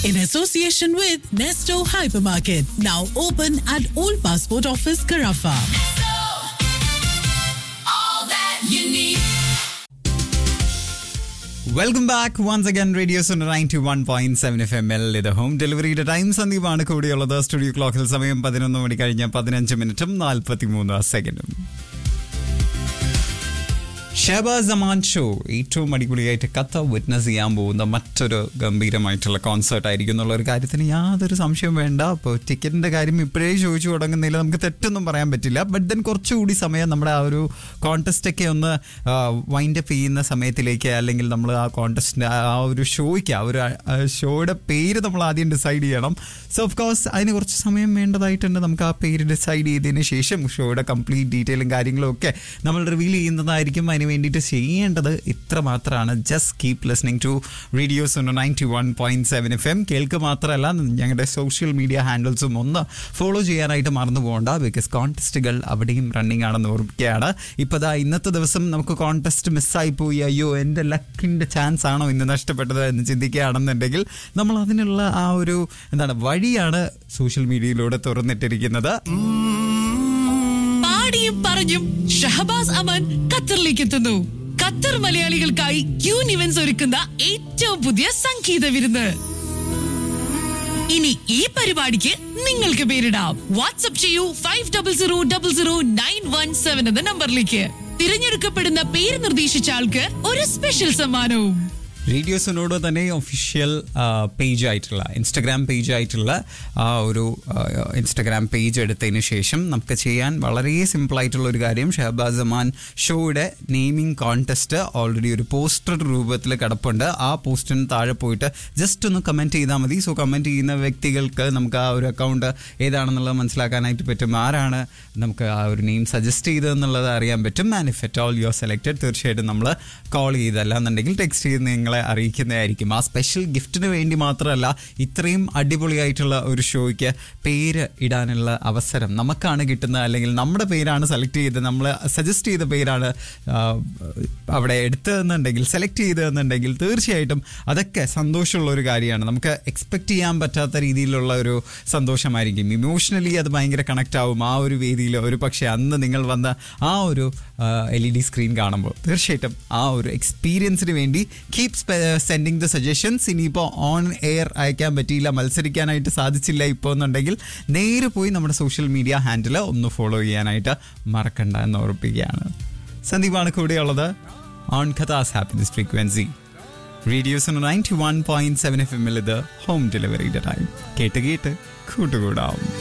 in association with Nesto Hypermarket, now open at Old Passport Office, Carafa. Welcome back once again radio ninety one point seven F M L ഇത് home ഡെലിവറിയുടെ time സന്ദീപാണ് കൂടിയുള്ളത് studio ക്ലോക്കിൽ സമയം പതിനൊന്ന് മണി കഴിഞ്ഞ പതിനഞ്ച് മിനിറ്റും നാൽപ്പത്തി മൂന്ന് സെക്കൻഡും ഷഹബാസ് അമാൻ ഷോ ഏറ്റവും അടിപൊളിയായിട്ട് കഥ വിറ്റ്നസ് ചെയ്യാൻ പോകുന്ന മറ്റൊരു ഗംഭീരമായിട്ടുള്ള കോൺസേർട്ട് ആയിരിക്കും എന്നുള്ള ഒരു കാര്യത്തിന് യാതൊരു സംശയം വേണ്ട അപ്പോൾ ടിക്കറ്റിന്റെ കാര്യം ഇപ്പോഴേ ചോദിച്ചു തുടങ്ങുന്നതിൽ നമുക്ക് തെറ്റൊന്നും പറയാൻ പറ്റില്ല ബട്ട് ദെൻ കുറച്ചുകൂടി സമയം നമ്മുടെ ആ ഒരു കോൺടെസ്റ്റ് ഒക്കെ ഒന്ന് വൈൻഡ് അപ്പ് ചെയ്യുന്ന സമയത്തിലേക്ക് അല്ലെങ്കിൽ നമ്മൾ ആ കോൺടെസ്റ്റിന്റെ ആ ഒരു ഷോയ്ക്ക് ആ ഒരു ഷോയുടെ പേര് നമ്മൾ ആദ്യം ഡിസൈഡ് ചെയ്യണം സോ ഓഫ് കോഴ്സ് അതിന് കുറച്ച് സമയം വേണ്ടതായിട്ടുണ്ട് നമുക്ക് ആ പേര് ഡിസൈഡ് ചെയ്തതിന് ശേഷം ഷോയുടെ കംപ്ലീറ്റ് ഡീറ്റെയിലും കാര്യങ്ങളും ഒക്കെ നമ്മൾ റിവീൽ ചെയ്യുന്നതായിരിക്കും അതിന് വേണ്ടിയിട്ട് ചെയ്യേണ്ടത് ഇത്ര മാത്രമാണ് just keep listening to radios ninety one point seven F M കേൾക്ക് മാത്രമല്ല ഞങ്ങളുടെ സോഷ്യൽ മീഡിയ ഹാൻഡിൽസും ഒന്ന് ഫോളോ ചെയ്യാനായിട്ട് മറന്നു പോകണ്ട ബിക്കോസ് കോൺടെസ്റ്റുകൾ അവിടെയും റണ്ണിങ് ആണെന്ന് ഓർമ്മിക്കുകയാണ് ഇപ്പോൾ ദാ ഇന്നത്തെ ദിവസം നമുക്ക് കോൺടെസ്റ്റ് മിസ്സായി പോയി അയ്യോ എൻ്റെ ലക്കിൻ്റെ ചാൻസ് ആണോ ഇന്ന് നഷ്ടപ്പെട്ടത് എന്ന് ചിന്തിക്കുകയാണെന്നുണ്ടെങ്കിൽ നമ്മൾ അതിനുള്ള ആ ഒരു എന്താണ് വഴിയാണ് സോഷ്യൽ മീഡിയയിലൂടെ തുറന്നിട്ടിരിക്കുന്നത് പാടിയും പറഞ്ഞും ഷഹബാസ് അമൻ ഖത്തറിലേക്ക് എത്തുന്നു ഖത്തർ മലയാളികൾക്കായി ക്യൂൻ ഇവന്റ്സ് ഒരുക്കുന്ന ഏറ്റവും പുതിയ സംഗീത വിരുന്ന് ഇനി ഈ പരിപാടിക്ക് നിങ്ങൾക്ക് പേരിടാം വാട്സ്ആപ്പ് ചെയ്യൂ five double zero double zero nine one seven എന്ന നമ്പറിലേക്ക് തിരഞ്ഞെടുക്കപ്പെടുന്ന പേര് നിർദ്ദേശിച്ച ആൾക്ക് ഒരു സ്പെഷ്യൽ സമ്മാനവും റേഡിയോസിനോട് തന്നെ ഒഫീഷ്യൽ പേജ് ആയിട്ടുള്ള ഇൻസ്റ്റഗ്രാം പേജ് ആയിട്ടുള്ള ആ ഒരു ഇൻസ്റ്റഗ്രാം പേജ് എടുത്തതിന് ശേഷം നമുക്ക് ചെയ്യാൻ വളരെ സിമ്പിൾ ആയിട്ടുള്ള ഒരു കാര്യം ഷഹബാസ് അമാൻ ഷോയുടെ നെയിമിംഗ് കോൺടെസ്റ്റ് ഓൾറെഡി ഒരു പോസ്റ്റർ രൂപത്തിൽ കിടപ്പുണ്ട് ആ പോസ്റ്റിന് താഴെ പോയിട്ട് ജസ്റ്റ് ഒന്ന് കമൻറ്റ് ചെയ്താൽ മതി സോ കമൻറ്റ് ചെയ്യുന്ന വ്യക്തികൾക്ക് നമുക്ക് ആ ഒരു അക്കൗണ്ട് ഏതാണെന്നുള്ളത് മനസ്സിലാക്കാനായിട്ട് പറ്റും ആരാണ് നമുക്ക് ആ ഒരു നെയിം സജസ്റ്റ് ചെയ്തതെന്നുള്ളത് അറിയാൻ പറ്റും and if at all you are selected തീർച്ചയായിട്ടും നമ്മൾ കോൾ ചെയ്തല്ല എന്നുണ്ടെങ്കിൽ ടെക്സ്റ്റ് ചെയ്ത് നിങ്ങളെ അറിയിക്കുന്നതായിരിക്കും ആ സ്പെഷ്യൽ ഗിഫ്റ്റിന് വേണ്ടി മാത്രമല്ല ഇത്രയും അടിപൊളിയായിട്ടുള്ള ഒരു ഷോയ്ക്ക് പേര് ഇടാനുള്ള അവസരം നമുക്കാണ് കിട്ടുന്നത് അല്ലെങ്കിൽ നമ്മുടെ പേരാണ് സെലക്ട് ചെയ്ത് നമ്മൾ സജസ്റ്റ് ചെയ്ത പേരാണ് ആ, അവിടെ എടുത്തതെന്നുണ്ടെങ്കിൽ സെലക്ട് ചെയ്തതെന്നുണ്ടെങ്കിൽ തീർച്ചയായിട്ടും അതൊക്കെ സന്തോഷമുള്ള ഒരു കാര്യമാണ് നമുക്ക് എക്സ്പെക്ട് ചെയ്യാൻ പറ്റാത്ത രീതിയിലുള്ള ഒരു സന്തോഷമായിരിക്കും ഇമോഷണലി അത് ഭയങ്കര കണക്റ്റ് ആവും ആ ഒരു വേദിയിൽ ഒരു പക്ഷേ അന്ന് നിങ്ങൾ വന്ന ആ ഒരു എൽ ഇ ഡി സ്ക്രീൻ കാണുമ്പോൾ തീർച്ചയായിട്ടും ആ ഒരു എക്സ്പീരിയൻസിന് വേണ്ടി കീപ് സെൻഡിങ് ദ സജഷൻസ് ഇനിയിപ്പോൾ ഓൺ എയർ അയക്കാൻ പറ്റിയില്ല മത്സരിക്കാനായിട്ട് സാധിച്ചില്ല ഇപ്പോൾ എന്നുണ്ടെങ്കിൽ നേരെ പോയി നമ്മുടെ സോഷ്യൽ മീഡിയ ഹാൻഡിൽ ഒന്ന് ഫോളോ ചെയ്യാനായിട്ട് മറക്കണ്ട എന്ന് ഓർപ്പിക്കുകയാണ് സന്ദീപാണ് കൂടെയുള്ളത് ഓൺ കഥാസ് happiness frequency radios ninety one point seven F എമ്മിൽ ഇത് ഹോം ഡെലിവറിയുടെ ടൈം കേട്ട് കേട്ട് കൂട്ടുകൂടാം